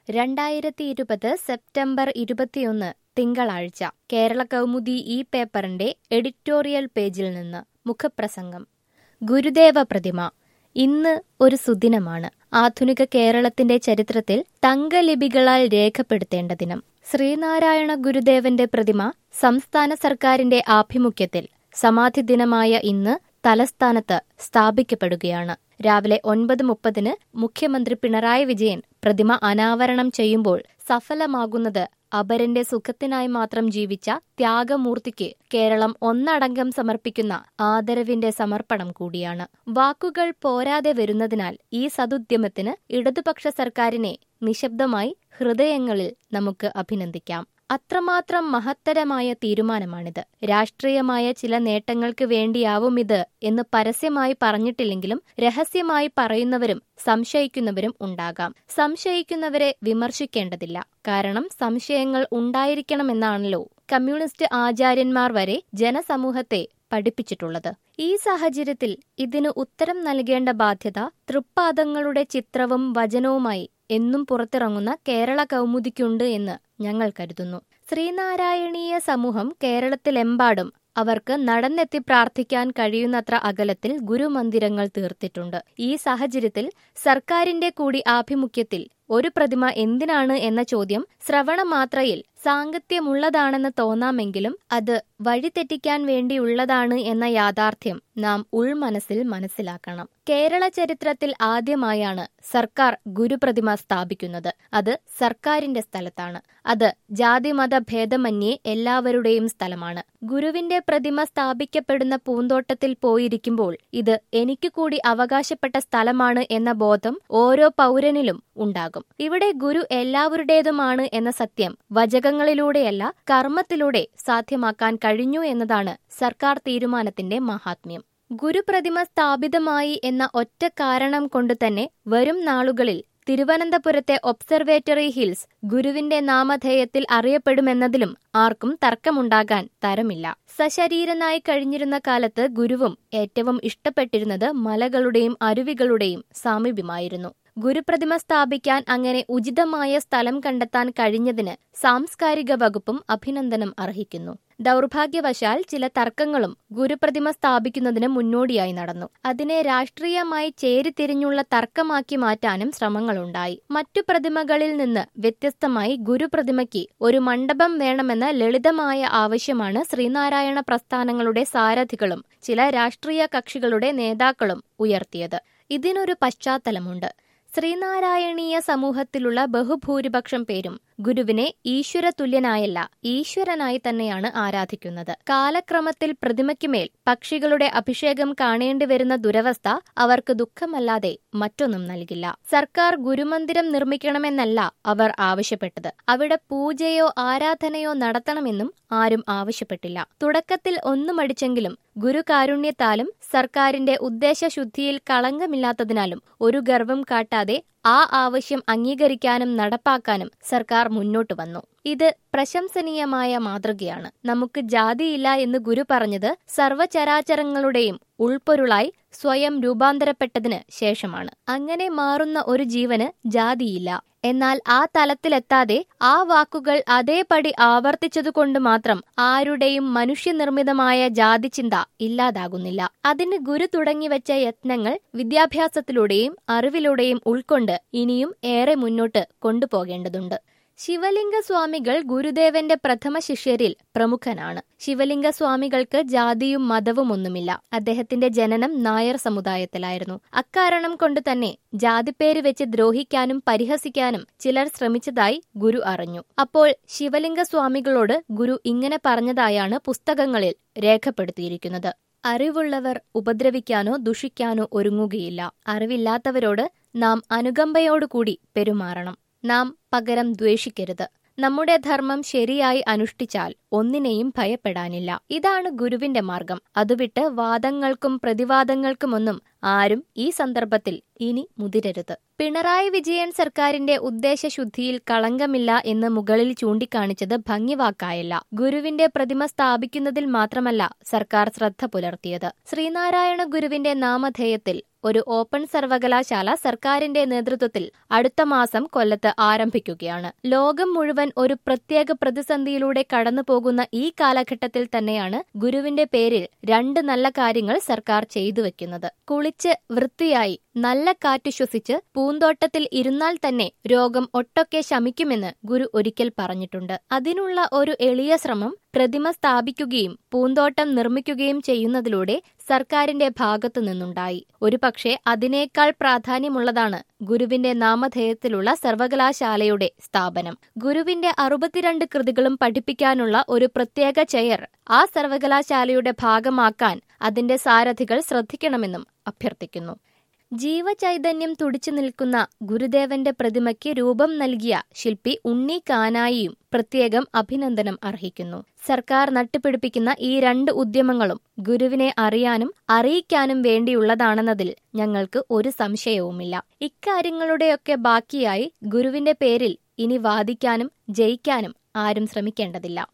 രണ്ടായിരത്തി ഇരുപത് സെപ്റ്റംബർ ഇരുപത്തിയൊന്ന് തിങ്കളാഴ്ച കേരള കൗമുദി ഈ പേപ്പറിന്റെ എഡിറ്റോറിയൽ പേജിൽ നിന്ന് മുഖപ്രസംഗം ഗുരുദേവ പ്രതിമ ഇന്ന് ഒരു സുദിനമാണ് ആധുനിക കേരളത്തിന്റെ ചരിത്രത്തിൽ തങ്കലിപികളാൽ രേഖപ്പെടുത്തേണ്ട ദിനം ശ്രീനാരായണ ഗുരുദേവന്റെ പ്രതിമ സംസ്ഥാന സർക്കാരിന്റെ ആഭിമുഖ്യത്തിൽ സമാധി ദിനമായ ഇന്ന് തലസ്ഥാനത്ത് സ്ഥാപിക്കപ്പെടുകയാണ് രാവിലെ ഒൻപത് മുപ്പതിന് മുഖ്യമന്ത്രി പിണറായി വിജയൻ പ്രതിമ അനാവരണം ചെയ്യുമ്പോൾ സഫലമാകുന്നത് അപരന്റെ സുഖത്തിനായി മാത്രം ജീവിച്ച ത്യാഗമൂർത്തിക്ക് കേരളം ഒന്നടങ്കം സമർപ്പിക്കുന്ന ആദരവിന്റെ സമർപ്പണം കൂടിയാണ് വാക്കുകൾ പോരാതെ വരുന്നതിനാൽ ഈ സതുദ്യമത്തിന് ഇടതുപക്ഷ സർക്കാരിനെ നിശബ്ദമായി ഹൃദയങ്ങളിൽ നമുക്ക് അഭിനന്ദിക്കാം അത്രമാത്രം മഹത്തരമായ തീരുമാനമാണിത് രാഷ്ട്രീയമായ ചില നേട്ടങ്ങൾക്ക് വേണ്ടിയാവും ഇത് എന്ന് പരസ്യമായി പറഞ്ഞിട്ടില്ലെങ്കിലും രഹസ്യമായി പറയുന്നവരും സംശയിക്കുന്നവരും ഉണ്ടാകാം സംശയിക്കുന്നവരെ വിമർശിക്കേണ്ടതില്ല കാരണം സംശയങ്ങൾ ഉണ്ടായിരിക്കണമെന്നാണല്ലോ കമ്മ്യൂണിസ്റ്റ് ആചാര്യന്മാർ വരെ ജനസമൂഹത്തെ പഠിപ്പിച്ചിട്ടുള്ളത് ഈ സാഹചര്യത്തിൽ ഇതിന് ഉത്തരം നൽകേണ്ട ബാധ്യത തൃപ്പാദങ്ങളുടെ ചിത്രവും വചനവുമായി എന്നും പുറത്തിറങ്ങുന്ന കേരള കൗമുദിക്കുണ്ട് എന്ന് ഞങ്ങൾ കരുതുന്നു ശ്രീനാരായണീയ സമൂഹം കേരളത്തിലെമ്പാടും അവർക്ക് നടന്നെത്തി പ്രാർത്ഥിക്കാൻ കഴിയുന്നത്ര അകലത്തിൽ ഗുരുമന്ദിരങ്ങൾ തീർത്തിട്ടുണ്ട് ഈ സാഹചര്യത്തിൽ സർക്കാരിന്റെ കൂടി ആഭിമുഖ്യത്തിൽ ഒരു പ്രതിമ എന്തിനാണ് എന്ന ചോദ്യം ശ്രവണമാത്രയിൽ സാങ്കത്യമുള്ളതാണെന്ന് തോന്നാമെങ്കിലും അത് വഴിതെറ്റിക്കാൻ വേണ്ടിയുള്ളതാണ് എന്ന യാഥാർത്ഥ്യം നാം ഉൾമനസ്സിൽ മനസ്സിലാക്കണം കേരള ചരിത്രത്തിൽ ആദ്യമായാണ് സർക്കാർ ഗുരുപ്രതിമ സ്ഥാപിക്കുന്നത് അത് സർക്കാരിന്റെ സ്ഥലത്താണ് അത് ജാതിമത ഭേദമന്യേ എല്ലാവരുടെയും സ്ഥലമാണ് ഗുരുവിന്റെ പ്രതിമ സ്ഥാപിക്കപ്പെടുന്ന പൂന്തോട്ടത്തിൽ പോയിരിക്കുമ്പോൾ ഇത് എനിക്ക് കൂടി അവകാശപ്പെട്ട സ്ഥലമാണ് എന്ന ബോധം ഓരോ പൗരനിലും ഉണ്ടാകും ഇവിടെ ഗുരു എല്ലാവരുടേതുമാണ് എന്ന സത്യം വചകങ്ങളിലൂടെയല്ല കർമ്മത്തിലൂടെ സാധ്യമാക്കാൻ കഴിഞ്ഞു എന്നതാണ് സർക്കാർ തീരുമാനത്തിന്റെ മഹാത്മ്യം ഗുരുപ്രതിമ സ്ഥാപിതമായി എന്ന ഒറ്റ കാരണം കൊണ്ട് തന്നെ വരും നാളുകളിൽ തിരുവനന്തപുരത്തെ ഒബ്സർവേറ്ററി ഹിൽസ് ഗുരുവിന്റെ നാമധേയത്തിൽ അറിയപ്പെടുമെന്നതിലും ആർക്കും തർക്കമുണ്ടാകാൻ തരമില്ല സശരീരനായി കഴിഞ്ഞിരുന്ന കാലത്ത് ഗുരുവും ഏറ്റവും ഇഷ്ടപ്പെട്ടിരുന്നത് മലകളുടെയും അരുവികളുടെയും സാമീപ്യമായിരുന്നു ഗുരുപ്രതിമ സ്ഥാപിക്കാൻ അങ്ങനെ ഉചിതമായ സ്ഥലം കണ്ടെത്താൻ കഴിഞ്ഞതിന് സാംസ്കാരിക വകുപ്പും അഭിനന്ദനം അർഹിക്കുന്നു ദൗർഭാഗ്യവശാൽ ചില തർക്കങ്ങളും ഗുരുപ്രതിമ സ്ഥാപിക്കുന്നതിന് മുന്നോടിയായി നടന്നു അതിനെ രാഷ്ട്രീയമായി ചേരിതിരിഞ്ഞുള്ള തർക്കമാക്കി മാറ്റാനും ശ്രമങ്ങളുണ്ടായി മറ്റു പ്രതിമകളിൽ നിന്ന് വ്യത്യസ്തമായി ഗുരുപ്രതിമയ്ക്ക് ഒരു മണ്ഡപം വേണമെന്ന ലളിതമായ ആവശ്യമാണ് ശ്രീനാരായണ പ്രസ്ഥാനങ്ങളുടെ സാരഥികളും ചില രാഷ്ട്രീയ കക്ഷികളുടെ നേതാക്കളും ഉയർത്തിയത് ഇതിനൊരു പശ്ചാത്തലമുണ്ട് ശ്രീനാരായണീയ സമൂഹത്തിലുള്ള ബഹുഭൂരിപക്ഷം പേരും ഗുരുവിനെ ഈശ്വര തുല്യനായല്ല ഈശ്വരനായി തന്നെയാണ് ആരാധിക്കുന്നത് കാലക്രമത്തിൽ പ്രതിമയ്ക്കുമേൽ പക്ഷികളുടെ അഭിഷേകം കാണേണ്ടി വരുന്ന ദുരവസ്ഥ അവർക്ക് ദുഃഖമല്ലാതെ മറ്റൊന്നും നൽകില്ല സർക്കാർ ഗുരുമന്ദിരം നിർമ്മിക്കണമെന്നല്ല അവർ ആവശ്യപ്പെട്ടത് അവിടെ പൂജയോ ആരാധനയോ നടത്തണമെന്നും ആരും ആവശ്യപ്പെട്ടില്ല തുടക്കത്തിൽ ഒന്നും അടിച്ചെങ്കിലും ഗുരുകാരുണ്യത്താലും സർക്കാരിന്റെ ഉദ്ദേശശുദ്ധിയിൽ കളങ്കമില്ലാത്തതിനാലും ഒരു ഗർവം കാട്ടാതെ ആ ആവശ്യം അംഗീകരിക്കാനും നടപ്പാക്കാനും സർക്കാർ മുന്നോട്ട് വന്നു ഇത് പ്രശംസനീയമായ മാതൃകയാണ് നമുക്ക് ജാതിയില്ല എന്ന് ഗുരു പറഞ്ഞത് സർവചരാചരങ്ങളുടെയും ഉൾപ്പൊരുളായി സ്വയം രൂപാന്തരപ്പെട്ടതിന് ശേഷമാണ് അങ്ങനെ മാറുന്ന ഒരു ജീവന് ജാതിയില്ല എന്നാൽ ആ തലത്തിലെത്താതെ ആ വാക്കുകൾ അതേപടി ആവർത്തിച്ചതുകൊണ്ട് മാത്രം ആരുടെയും മനുഷ്യനിർമ്മിതമായ ജാതിചിന്ത ഇല്ലാതാകുന്നില്ല അതിന് ഗുരു തുടങ്ങിവെച്ച യത്നങ്ങൾ വിദ്യാഭ്യാസത്തിലൂടെയും അറിവിലൂടെയും ഉൾക്കൊണ്ട് ഇനിയും ഏറെ മുന്നോട്ട് കൊണ്ടുപോകേണ്ടതുണ്ട് ശിവലിംഗ സ്വാമികൾ ഗുരുദേവന്റെ പ്രഥമ ശിഷ്യരിൽ പ്രമുഖനാണ് ശിവലിംഗ സ്വാമികൾക്ക് ജാതിയും മതവും ഒന്നുമില്ല അദ്ദേഹത്തിന്റെ ജനനം നായർ സമുദായത്തിലായിരുന്നു അക്കാരണം കൊണ്ട് തന്നെ ജാതിപ്പേര് വെച്ച് ദ്രോഹിക്കാനും പരിഹസിക്കാനും ചിലർ ശ്രമിച്ചതായി ഗുരു അറിഞ്ഞു അപ്പോൾ ശിവലിംഗ സ്വാമികളോട് ഗുരു ഇങ്ങനെ പറഞ്ഞതായാണ് പുസ്തകങ്ങളിൽ രേഖപ്പെടുത്തിയിരിക്കുന്നത് അറിവുള്ളവർ ഉപദ്രവിക്കാനോ ദുഷിക്കാനോ ഒരുങ്ങുകയില്ല അറിവില്ലാത്തവരോട് നാം അനുകമ്പയോടുകൂടി പെരുമാറണം നാം പകരം ദ്വേഷിക്കരുത് നമ്മുടെ ധർമ്മം ശരിയായി അനുഷ്ഠിച്ചാൽ ഒന്നിനെയും ഭയപ്പെടാനില്ല ഇതാണ് ഗുരുവിന്റെ മാർഗം അതുവിട്ട് വാദങ്ങൾക്കും പ്രതിവാദങ്ങൾക്കുമൊന്നും ആരും ഈ സന്ദർഭത്തിൽ ഇനി മുതിരരുത് പിണറായി വിജയൻ സർക്കാരിന്റെ ഉദ്ദേശശുദ്ധിയിൽ കളങ്കമില്ല എന്ന് മുകളിൽ ചൂണ്ടിക്കാണിച്ചത് ഭംഗിവാക്കായല്ല ഗുരുവിന്റെ പ്രതിമ സ്ഥാപിക്കുന്നതിൽ മാത്രമല്ല സർക്കാർ ശ്രദ്ധ പുലർത്തിയത് ശ്രീനാരായണ ഗുരുവിന്റെ നാമധേയത്തിൽ ഒരു ഓപ്പൺ സർവകലാശാല സർക്കാരിന്റെ നേതൃത്വത്തിൽ അടുത്ത മാസം കൊല്ലത്ത് ആരംഭിക്കുകയാണ് ലോകം മുഴുവൻ ഒരു പ്രത്യേക പ്രതിസന്ധിയിലൂടെ കടന്നുപോകുന്ന ഈ കാലഘട്ടത്തിൽ തന്നെയാണ് ഗുരുവിന്റെ പേരിൽ രണ്ട് നല്ല കാര്യങ്ങൾ സർക്കാർ ചെയ്തു വെക്കുന്നത് കുളിച്ച് വൃത്തിയായി നല്ല കാറ്റ് ശ്വസിച്ച് പൂന്തോട്ടത്തിൽ ഇരുന്നാൽ തന്നെ രോഗം ഒട്ടൊക്കെ ശമിക്കുമെന്ന് ഗുരു ഒരിക്കൽ പറഞ്ഞിട്ടുണ്ട് അതിനുള്ള ഒരു എളിയ ശ്രമം പ്രതിമ സ്ഥാപിക്കുകയും പൂന്തോട്ടം നിർമ്മിക്കുകയും ചെയ്യുന്നതിലൂടെ സർക്കാരിന്റെ ഭാഗത്തു നിന്നുണ്ടായി ഒരുപക്ഷെ അതിനേക്കാൾ പ്രാധാന്യമുള്ളതാണ് ഗുരുവിന്റെ നാമധേയത്തിലുള്ള സർവകലാശാലയുടെ സ്ഥാപനം ഗുരുവിന്റെ അറുപത്തിരണ്ട് കൃതികളും പഠിപ്പിക്കാനുള്ള ഒരു പ്രത്യേക ചെയർ ആ സർവകലാശാലയുടെ ഭാഗമാക്കാൻ അതിന്റെ സാരഥികൾ ശ്രദ്ധിക്കണമെന്നും അഭ്യർത്ഥിക്കുന്നു ജീവചൈതന്യം തുടിച്ചു നിൽക്കുന്ന ഗുരുദേവന്റെ പ്രതിമയ്ക്ക് രൂപം നൽകിയ ശില്പി ഉണ്ണി കാനായിയും പ്രത്യേകം അഭിനന്ദനം അർഹിക്കുന്നു സർക്കാർ നട്ടുപിടിപ്പിക്കുന്ന ഈ രണ്ട് ഉദ്യമങ്ങളും ഗുരുവിനെ അറിയാനും അറിയിക്കാനും വേണ്ടിയുള്ളതാണെന്നതിൽ ഞങ്ങൾക്ക് ഒരു സംശയവുമില്ല ഇക്കാര്യങ്ങളുടെയൊക്കെ ബാക്കിയായി ഗുരുവിന്റെ പേരിൽ ഇനി വാദിക്കാനും ജയിക്കാനും ആരും ശ്രമിക്കേണ്ടതില്ല